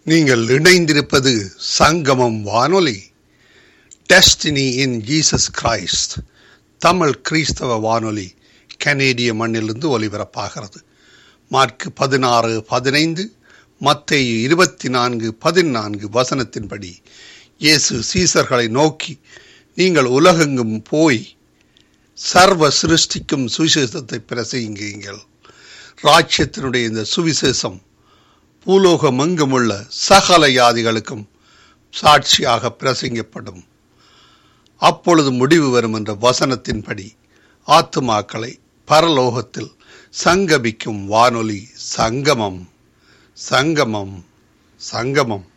நீங்கள் இணைந்திருப்பது சங்கமம் வானொலி destiny in Jesus Christ Tamil கிறிஸ்தவ வானொலி கனேடிய மண்ணிலிருந்து ஒலிபரப்பாகிறது மார்க் பதினாறு பதினைந்து மத்தேயு இருபத்தி நான்கு பதினான்கு வசனத்தின்படி இயேசு சீசர்களை நோக்கி நீங்கள் உலகெங்கும் போய் சர்வ சிருஷ்டிக்கும் சுவிசேஷத்தை பிரசங்கியுங்கள் ராஜ்யத்தினுடைய இந்த சுவிசேஷம் பூலோகமெங்குமுள்ள சகல யாதிகளுக்கும் சாட்சியாக பிரசங்கப்படும் அப்பொழுது முடிவு வரும் என்ற வசனத்தின்படி ஆத்துமாக்களை பரலோகத்தில் சங்கமிக்கும் வானொலி சங்கமம் சங்கமம் சங்கமம்